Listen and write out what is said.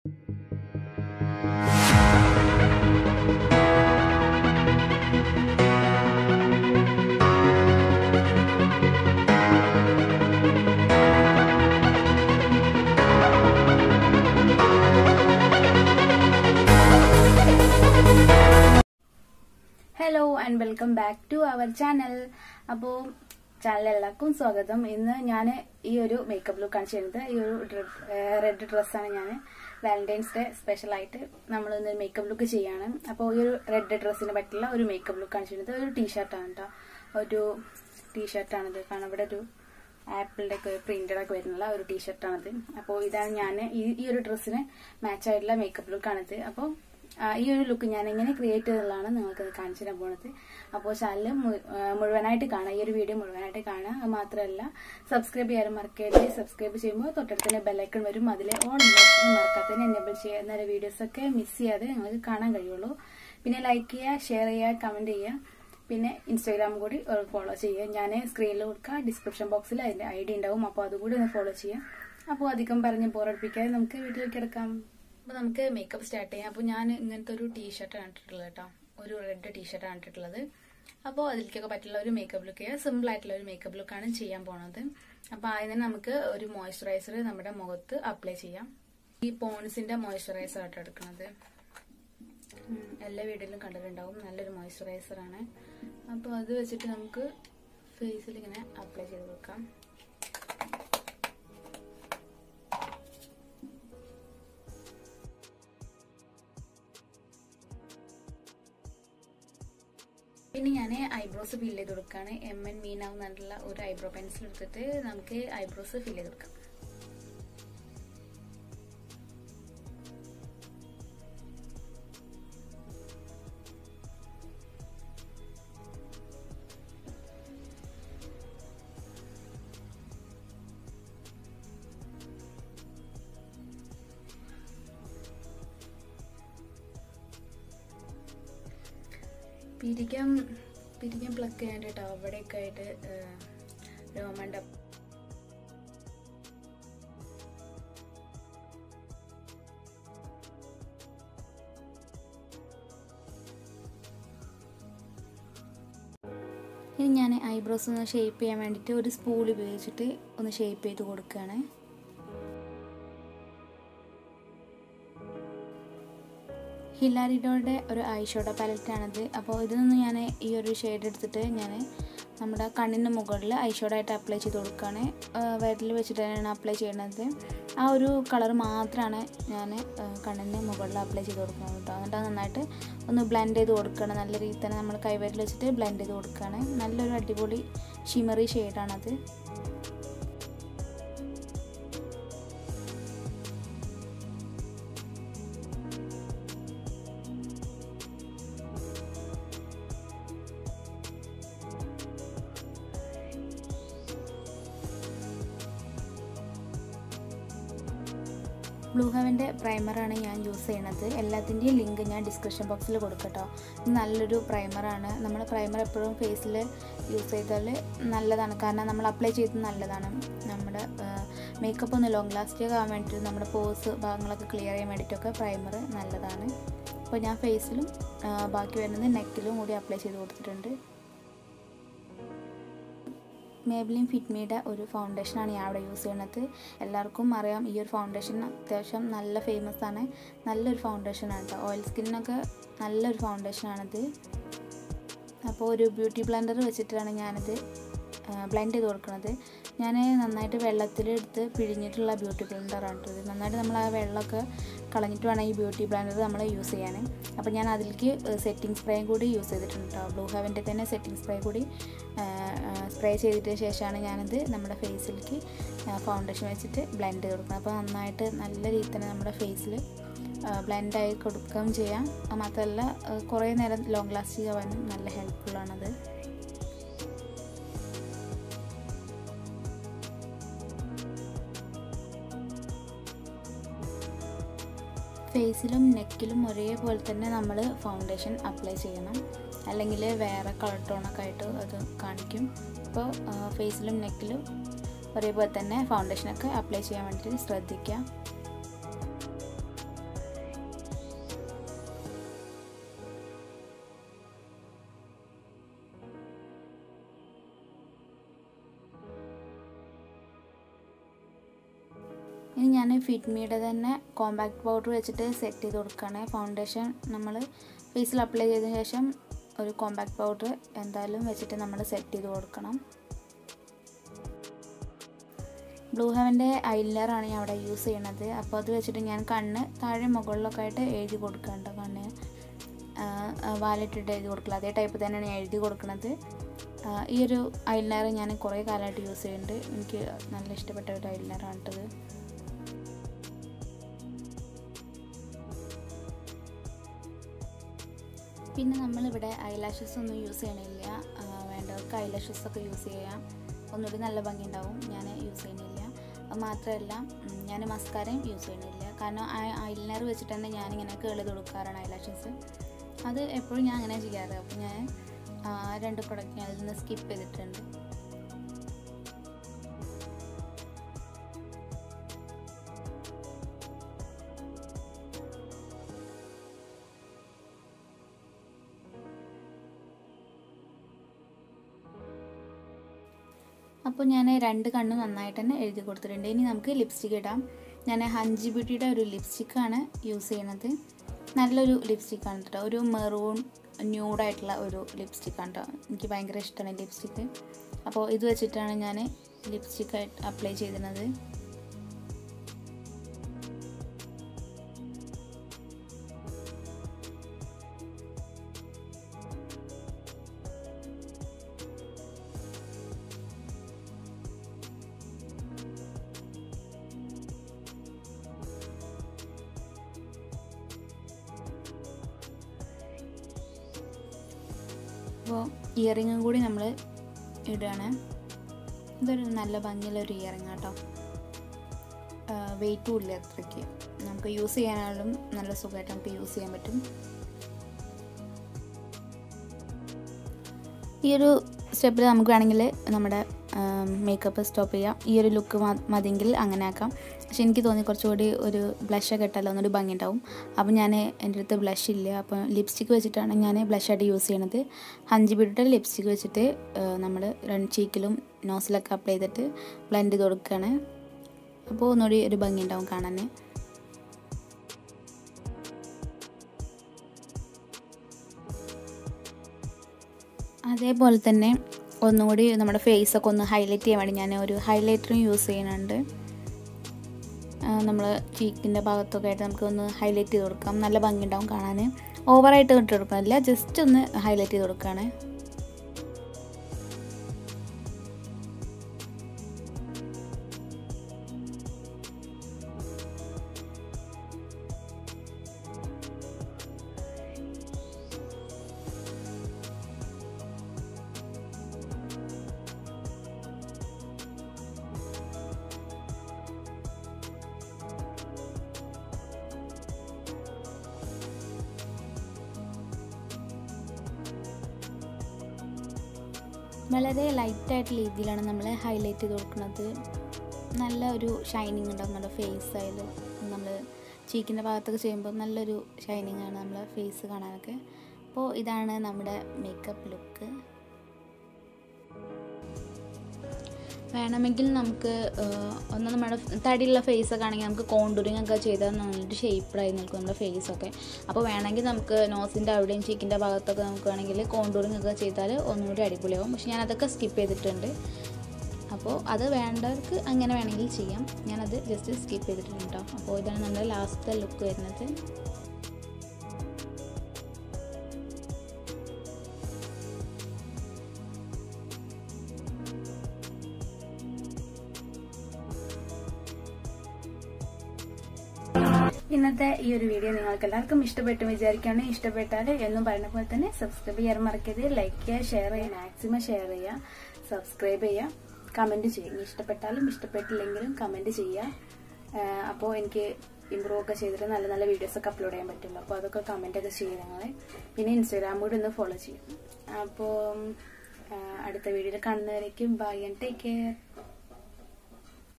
hello and welcome back to our channel അപ്പോൾ channel എല്ലാവർക്കും സ്വാഗതം ഇന്ന് ഞാൻ ഈ ഒരു മേക്കപ്പ് ലുക്കാണ് ചെയ്യുന്നത് ഈ ഒരു റെഡ് ഡ്രസ്സാണ് ഞാൻ വാലന്റൈൻസ് ഡേ സ്പെഷ്യലായിട്ട് നമ്മൾ ഇന്ന് മേക്കപ്പ് ലുക്ക് ചെയ്യാണ് അപ്പോൾ ഈ ഒരു റെഡ് ഡ്രസ്സിന് പറ്റിയുള്ള ഒരു മേക്കപ്പ് ലുക്കാണ് ചെയ്യുന്നത് ഒരു ടീഷർട്ടാണ് കേട്ടോ ഒരു ടീഷർട്ടാണിത് കാരണം ഇവിടെ ഒരു ആപ്പിളിന്റെ ഒക്കെ പ്രിന്റഡ് ഒക്കെ വരുന്നുള്ള ഒരു ടീഷർട്ടാണിത് അപ്പോൾ ഇതാണ് ഞാൻ ഈ ഈ ഒരു ഡ്രസ്സിന് മാച്ച് ആയിട്ടുള്ള മേക്കപ്പ് ലുക്കാണിത് അപ്പോൾ ആ, ഈ ഒരു ലുക്ക് ഞാൻ എങ്ങനെ ക്രിയേറ്റ് ചെയ്തതാണ് നിങ്ങൾക്ക് കാണിച്ചു തരാൻ പോണത് അപ്പോൾ ചാനൽ മുഴുവനായിട്ട് കാണാം ഈ ഒരു വീഡിയോ മുഴുവനായിട്ട് കാണാം അത് മാത്രമല്ല സബ്സ്ക്രൈബ് ചെയ്യാൻ മറക്കരുത് സബ്സ്ക്രൈബ് ചെയ്യുമ്പോൾ തൊട്ടടുത്തന്നെ ബെല്ലൈക്കൺ വരും അതിൽ ഓൺ ഇൻബോക്സിന് മറക്കാത്തതിന് എനേബിൾ ചെയ്യുക എന്നാൽ വീഡിയോസ് ഒക്കെ മിസ് ചെയ്യാതെ നിങ്ങൾക്ക് കാണാൻ കഴിയുള്ളൂ പിന്നെ ലൈക്ക് ചെയ്യുക ഷെയർ ചെയ്യുക കമന്റ് ചെയ്യുക പിന്നെ ഇൻസ്റ്റാഗ്രാം കൂടി ഫോളോ ചെയ്യുക ഞാൻ സ്ക്രീനിൽ കൊടുക്കുക ഡിസ്ക്രിപ്ഷൻ ബോക്സിൽ അതിന്റെ ഐ ഡി ഉണ്ടാവും അപ്പോൾ അതുകൂടി ഒന്ന് ഫോളോ ചെയ്യാം അപ്പോൾ അധികം പറഞ്ഞ് ബോറടിപ്പിക്കാതെ നമുക്ക് വീട്ടിലേക്ക് എടുക്കാം അപ്പോൾ നമുക്ക് മേക്കപ്പ് സ്റ്റാർട്ട് ചെയ്യാം അപ്പോൾ ഞാൻ ഇങ്ങനത്തെ ഒരു ടീഷർട്ടാണ് ഇട്ടിട്ടുള്ളത് കേട്ടോ ഒരു റെഡ് ടീഷർട്ടാണ് ഇട്ടിട്ടുള്ളത് അപ്പോൾ അതിലേക്കൊക്കെ പറ്റുള്ള ഒരു മേക്കപ്പ് ലുക്ക് ചെയ്യുക സിമ്പിൾ ആയിട്ടുള്ള ഒരു മേക്കപ്പ് ലുക്കാണ് ചെയ്യാൻ പോണത് അപ്പോൾ ആദ്യം തന്നെ നമുക്ക് ഒരു മോയ്സ്ചറൈസർ നമ്മുടെ മുഖത്ത് അപ്ലൈ ചെയ്യാം ഈ പോൺസിന്റെ മോയ്സ്ചറൈസർ ആയിട്ട് എടുക്കുന്നത് ഉം, എല്ലാ വീഡിയോയിലും കണ്ടിട്ടുണ്ടാവും നല്ലൊരു മോയ്സ്ചറൈസർ ആണ് അപ്പോൾ അത് വെച്ചിട്ട് നമുക്ക് ഫേസിൽ ഇങ്ങനെ അപ്ലൈ ചെയ്ത് കൊടുക്കാം പിന്നെ ഞാൻ ഐബ്രോസ് ഫില്ല് ചെയ്ത് കൊടുക്കുകയാണ് എം എൻ മീനാവ് എന്നുള്ള ഒരു ഐബ്രോ പെൻസിൽ എടുത്തിട്ട് നമുക്ക് ഐബ്രോസ് ഫില്ല് ചെയ്ത് കൊടുക്കാം പിരികം പിരികം പ്ലക്ക് ചെയ്യാൻ കേട്ടോ അവിടെയൊക്കെ ആയിട്ട് രോമണ്ട ഇനി ഞാൻ ഐബ്രോസ് ഒന്ന് ഷേപ്പ് ചെയ്യാൻ വേണ്ടിയിട്ട് ഒരു സ്പൂൾ ഉപയോഗിച്ചിട്ട് ഒന്ന് ഷേപ്പ് ചെയ്ത് കൊടുക്കുകയാണ് ഹിലാരിഡോയുടെ ഒരു ഐ ഷോഡോ പാലറ്റാണിത് അപ്പോൾ ഇതിൽ നിന്ന് ഞാൻ ഈ ഒരു ഷെയ്ഡ് എടുത്തിട്ട് ഞാൻ നമ്മുടെ കണ്ണിന് മുകളിൽ ഐ ഷോഡോ ആയിട്ട് അപ്ലൈ ചെയ്ത് കൊടുക്കുകയാണ് വിരലിൽ വെച്ചിട്ട് തന്നെയാണ് അപ്ലൈ ചെയ്യുന്നത് ആ ഒരു കളർ മാത്രമാണ് ഞാൻ കണ്ണിന് മുകളിൽ അപ്ലൈ ചെയ്ത് കൊടുക്കുന്നത് കേട്ടോ എന്നിട്ട് അത് നന്നായിട്ട് ഒന്ന് ബ്ലെൻഡ് ചെയ്ത് കൊടുക്കുകയാണ് നല്ല രീതിയിൽ തന്നെ നമ്മൾ കൈവിരൽ വെച്ചിട്ട് ബ്ലെൻഡ് ചെയ്ത് കൊടുക്കുകയാണ് നല്ലൊരു അടിപൊളി ഷിമറി ഷെയ്ഡാണത് ബ്ലൂ ഹെവൻ്റെ പ്രൈമറാണ് ഞാൻ യൂസ് ചെയ്യണത് എല്ലാത്തിൻ്റെയും ലിങ്ക് ഞാൻ ഡിസ്ക്രിപ്ഷൻ ബോക്സിൽ കൊടുക്കട്ടോ ഇത് നല്ലൊരു പ്രൈമറാണ് നമ്മൾ പ്രൈമർ എപ്പോഴും ഫേസിൽ യൂസ് ചെയ്താൽ നല്ലതാണ് കാരണം നമ്മൾ അപ്ലൈ ചെയ്തത് നല്ലതാണ് നമ്മുടെ മേക്കപ്പ് ഒന്ന് ലോങ് ലാസ്റ്റിക് ആവാൻ വേണ്ടിയിട്ട് നമ്മുടെ പോസ് ഭാഗങ്ങളൊക്കെ ക്ലിയർ ചെയ്യാൻ വേണ്ടിയിട്ടൊക്കെ പ്രൈമർ നല്ലതാണ് അപ്പോൾ ഞാൻ ഫേസിലും ബാക്കി വരുന്നത് നെക്കിലും കൂടി അപ്ലൈ ചെയ്ത് കൊടുത്തിട്ടുണ്ട് മേബ്ലിൻ ഫിറ്റ്മിയുടെ ഒരു ഫൗണ്ടേഷനാണ് ഞാൻ അവിടെ യൂസ് ചെയ്യുന്നത് എല്ലാവർക്കും അറിയാം ഈ ഒരു ഫൗണ്ടേഷൻ അത്യാവശ്യം നല്ല ഫേമസ് ആണ് നല്ലൊരു ഫൗണ്ടേഷനാണ് കേട്ടോ ഓയിൽ സ്കിന്നിനൊക്കെ നല്ലൊരു ഫൗണ്ടേഷനാണിത് അപ്പോൾ ഒരു ബ്യൂട്ടി ബ്ലെൻഡർ വെച്ചിട്ടാണ് ഞാനിത് ബ്ലെൻഡ് ചെയ്ത് കൊടുക്കുന്നത് ഞാൻ നന്നായിട്ട് വെള്ളത്തിലെടുത്ത് പിഴിഞ്ഞിട്ടുള്ള ബ്യൂട്ടി ബ്ലെൻഡറാണ് ഇത് നന്നായിട്ട് നമ്മൾ ആ വെള്ളമൊക്കെ കളഞ്ഞിട്ട് വേണം ഈ ബ്യൂട്ടി ബ്ലെൻഡർ നമ്മൾ യൂസ് ചെയ്യാൻ അപ്പോൾ ഞാൻ അതിലേക്ക് സെറ്റിംഗ് സ്പ്രേയും കൂടി യൂസ് ചെയ്തിട്ടുണ്ട് കേട്ടോ ബ്ലൂ ഹെവൻ്റെ തന്നെ സെറ്റിംഗ് സ്പ്രേ കൂടി സ്പ്രേ ചെയ്തിട്ട് ശേഷമാണ് ഞാനിത് നമ്മുടെ ഫേസിലേക്ക് ഫൗണ്ടേഷൻ വെച്ചിട്ട് ബ്ലെൻഡ് ചെയ്ത് കൊടുക്കുന്നത് അപ്പോൾ നന്നായിട്ട് നല്ല രീതിയിൽ തന്നെ നമ്മുടെ ഫേസിൽ ബ്ലെൻഡായി കൊടുക്കുകയും ചെയ്യാം മാത്രമല്ല കുറേ നേരം ലോങ് ലാസ്റ്റ് ആവാനും നല്ല ഹെൽപ്ഫുള്ളാണത് ഫേസിലും നെക്കിലും ഒരേപോലെ തന്നെ നമ്മൾ ഫൗണ്ടേഷൻ അപ്ലൈ ചെയ്യണം അല്ലെങ്കിൽ വേറെ കളർ ടോണൊക്കെ ആയിട്ട് അത് കാണിക്കും അപ്പോൾ ഫേസിലും നെക്കിലും ഒരേപോലെ തന്നെ ഫൗണ്ടേഷനൊക്കെ അപ്ലൈ ചെയ്യാൻ വേണ്ടിയിട്ട് ശ്രദ്ധിക്കുക ഇനി ഞാൻ ഫിറ്റ്മിയുടെ തന്നെ കോമ്പാക്ട് പൗഡർ വെച്ചിട്ട് സെറ്റ് ചെയ്ത് കൊടുക്കുകയാണ് ഫൗണ്ടേഷൻ നമ്മൾ ഫേസിൽ അപ്ലൈ ചെയ്തതിന് ശേഷം ഒരു കോമ്പാക്ട് പൗഡർ എന്തായാലും വെച്ചിട്ട് നമ്മൾ സെറ്റ് ചെയ്ത് കൊടുക്കണം ബ്ലൂ ഹെവൻ്റെ ഐലറാണ് ഞാൻ അവിടെ യൂസ് ചെയ്യണത് അപ്പോൾ അത് വെച്ചിട്ട് ഞാൻ കണ്ണ് താഴെ മുകളിലൊക്കെ ആയിട്ട് എഴുതി കൊടുക്കുന്നുണ്ട് കണ്ണ് വാലിട്ടിട്ട് എഴുതി കൊടുക്കില്ല അതേ ടൈപ്പ് തന്നെയാണ് ഞാൻ എഴുതി കൊടുക്കുന്നത് ഈ ഒരു ഐലൈനർ ഞാൻ കുറേ കാലമായിട്ട് യൂസ് ചെയ്യുന്നുണ്ട് എനിക്ക് നല്ല ഇഷ്ടപ്പെട്ട ഒരു ഐലൈനറാണ് കേട്ടത് പിന്നെ നമ്മളിവിടെ ഐലാഷസ് ഒന്നും യൂസ് ചെയ്യണില്ല വേണ്ടവർക്ക് ഐലാഷസ് ഒക്കെ യൂസ് ചെയ്യാം ഒന്നുകൂടി നല്ല ഭംഗി ഉണ്ടാവും ഞാൻ യൂസ് ചെയ്യണില്ല അത് മാത്രമല്ല ഞാൻ മസ്കാരയും യൂസ് ചെയ്യണില്ല കാരണം ആ ഐലൈനർ വെച്ചിട്ട് തന്നെ ഞാനിങ്ങനെ കേളി കൊടുക്കാറാണ് ഐലാഷസ് അത് എപ്പോഴും ഞാൻ അങ്ങനെ ചെയ്യാറ് അപ്പോൾ ഞാൻ രണ്ട് പ്രൊഡക്റ്റ് ഞാൻ അതിൽ നിന്ന് സ്കിപ്പ് ചെയ്തിട്ടുണ്ട് അപ്പോൾ ഞാൻ രണ്ട് കണ്ണും നന്നായിട്ട് തന്നെ എഴുതി കൊടുത്തിട്ടുണ്ട് ഇനി നമുക്ക് ലിപ്സ്റ്റിക്ക് ഇടാം ഞാൻ ഹഞ്ചി ബ്യൂട്ടിയുടെ ഒരു ലിപ്സ്റ്റിക്കാണ് യൂസ് ചെയ്യണത് നല്ലൊരു ലിപ്സ്റ്റിക്കാണ് കേട്ടോ ഒരു മെറൂൺ ന്യൂഡായിട്ടുള്ള ഒരു ലിപ്സ്റ്റിക്കാണ് കേട്ടോ എനിക്ക് ഭയങ്കര ഇഷ്ടമാണ് ലിപ്സ്റ്റിക്ക് അപ്പോൾ ഇത് വെച്ചിട്ടാണ് ഞാൻ ലിപ്സ്റ്റിക്ക് അപ്ലൈ ചെയ്തിരുന്നത് അപ്പോൾ ഇയറിങ്ങും കൂടി നമ്മൾ ഇടുകയാണ് ഇതൊരു നല്ല ഭംഗിയുള്ള ഒരു ഇയറിങ് കേട്ടോ വെയിറ്റും ഇല്ല അത്രയ്ക്ക് നമുക്ക് യൂസ് ചെയ്യാനായാലും നല്ല സുഖമായിട്ട് നമുക്ക് യൂസ് ചെയ്യാൻ പറ്റും ഈ ഒരു സ്റ്റെപ്പിൽ നമുക്ക് വേണമെങ്കിൽ നമ്മുടെ മേക്കപ്പ് സ്റ്റോപ്പ് ചെയ്യാം ഈ ഒരു ലുക്ക് മതിയെങ്കിൽ അങ്ങനെ ആക്കാം പക്ഷെ എനിക്ക് തോന്നി കുറച്ചുകൂടി ഒരു ബ്ലഷൊക്കെ ഇട്ടാലോ ഒന്നൊരു ഭംഗി ഉണ്ടാവും അപ്പോൾ ഞാൻ എൻ്റെ അടുത്ത് ബ്ലഷ് ഇല്ല അപ്പോൾ ലിപ്സ്റ്റിക്ക് വെച്ചിട്ടാണ് ഞാൻ ബ്ലഷായിട്ട് യൂസ് ചെയ്യണത് ഹഞ്ചി ബിയുടെ ലിപ്സ്റ്റിക്ക് വെച്ചിട്ട് നമ്മൾ രണ്ട് ചീക്കിലും നോസിലൊക്കെ അപ്ലൈ ചെയ്തിട്ട് ബ്ലെൻഡ് ചെയ്ത് കൊടുക്കുകയാണ് അപ്പോൾ ഒന്നുകൂടി ഒരു ഭംഗി ഉണ്ടാവും കാണാൻ അതേപോലെ തന്നെ ഒന്നുകൂടി നമ്മുടെ ഫേസൊക്കെ ഒന്ന് ഹൈലൈറ്റ് ചെയ്യാൻ വേണ്ടി ഞാൻ ഒരു ഹൈലൈറ്ററും യൂസ് ചെയ്യുന്നുണ്ട് നമ്മൾ ചീക്കിൻ്റെ ഭാഗത്തൊക്കെ ആയിട്ട് നമുക്ക് ഒന്ന് ഹൈലൈറ്റ് ചെയ്ത് കൊടുക്കാം നല്ല ഭംഗി ഉണ്ടാവും കാണാൻ ഓവറായിട്ട് ഇട്ട് കൊടുക്കുന്നില്ല ജസ്റ്റ് ഒന്ന് ഹൈലൈറ്റ് ചെയ്ത് കൊടുക്കുകയാണ് വളരെ ലൈറ്റായിട്ടുള്ള രീതിയിലാണ് നമ്മൾ ഹൈലൈറ്റ് ചെയ്ത് കൊടുക്കുന്നത് നല്ല ഒരു ഷൈനിങ് ഉണ്ടാവും നമ്മുടെ ഫേസ് ആയാലും നമ്മൾ ചീക്കിൻ്റെ ഭാഗത്തൊക്കെ ചെയ്യുമ്പോൾ നല്ലൊരു ഷൈനിങ് ആണ് നമ്മളെ ഫേസ് കാണാനൊക്കെ അപ്പോൾ ഇതാണ് നമ്മുടെ മേക്കപ്പ് ലുക്ക് വേണമെങ്കിൽ നമുക്ക് ഒന്ന് നമ്മുടെ തടിയുള്ള ഫേസൊക്കെ ആണെങ്കിൽ നമുക്ക് കോണ്ടൂറിങ് ഒക്കെ ചെയ്താൽ നല്ലൊരു ഷേപ്പഡായി നിൽക്കും നമ്മുടെ ഫേസൊക്കെ അപ്പോൾ വേണമെങ്കിൽ നമുക്ക് നോസിൻ്റെ അവിടെയും ചീക്കിൻ്റെ ഭാഗത്തൊക്കെ നമുക്ക് വേണമെങ്കിൽ കോണ്ടൂറിങ് ഒക്കെ ചെയ്താൽ ഒന്നുകൂടി അടിപൊളിയാവും പക്ഷെ ഞാൻ അതൊക്കെ സ്കിപ്പ് ചെയ്തിട്ടുണ്ട് അപ്പോൾ അത് വേണ്ടവർക്ക് അങ്ങനെ വേണമെങ്കിൽ ചെയ്യാം ഞാനത് ജസ്റ്റ് സ്കിപ്പ് ചെയ്തിട്ടുണ്ട് കേട്ടോ അപ്പോൾ ഇതാണ് നമ്മുടെ ലാസ്റ്റത്തെ ലുക്ക് വരുന്നത് ഇന്നത്തെ ഈ ഒരു വീഡിയോ നിങ്ങൾക്ക് എല്ലാവർക്കും ഇഷ്ടപ്പെട്ടു വിചാരിക്കുകയാണ് ഇഷ്ടപ്പെട്ടാൽ എന്നും പറയുന്ന പോലെ തന്നെ സബ്സ്ക്രൈബ് ചെയ്യാൻ മറക്കരുത് ലൈക്ക് ചെയ്യുക ഷെയർ ചെയ്യുക മാക്സിമം ഷെയർ ചെയ്യുക സബ്സ്ക്രൈബ് ചെയ്യുക കമന്റ് ചെയ്യും ഇഷ്ടപ്പെട്ടാലും ഇഷ്ടപ്പെട്ടില്ലെങ്കിലും കമന്റ് ചെയ്യുക അപ്പോൾ എനിക്ക് ഇമ്പ്രൂവ് ഒക്കെ ചെയ്തിട്ട് നല്ല നല്ല വീഡിയോസ് ഒക്കെ അപ്ലോഡ് ചെയ്യാൻ പറ്റുള്ളൂ അപ്പോൾ അതൊക്കെ കമന്റ് ഒക്കെ ചെയ്യും നിങ്ങൾ പിന്നെ ഇൻസ്റ്റാഗ്രാം കൂടി ഒന്ന് ഫോളോ ചെയ്യും അപ്പോൾ അടുത്ത വീഡിയോയിൽ കാണുന്നവരേക്കും ബൈ ആൻഡ് ടേക്ക് കെയർ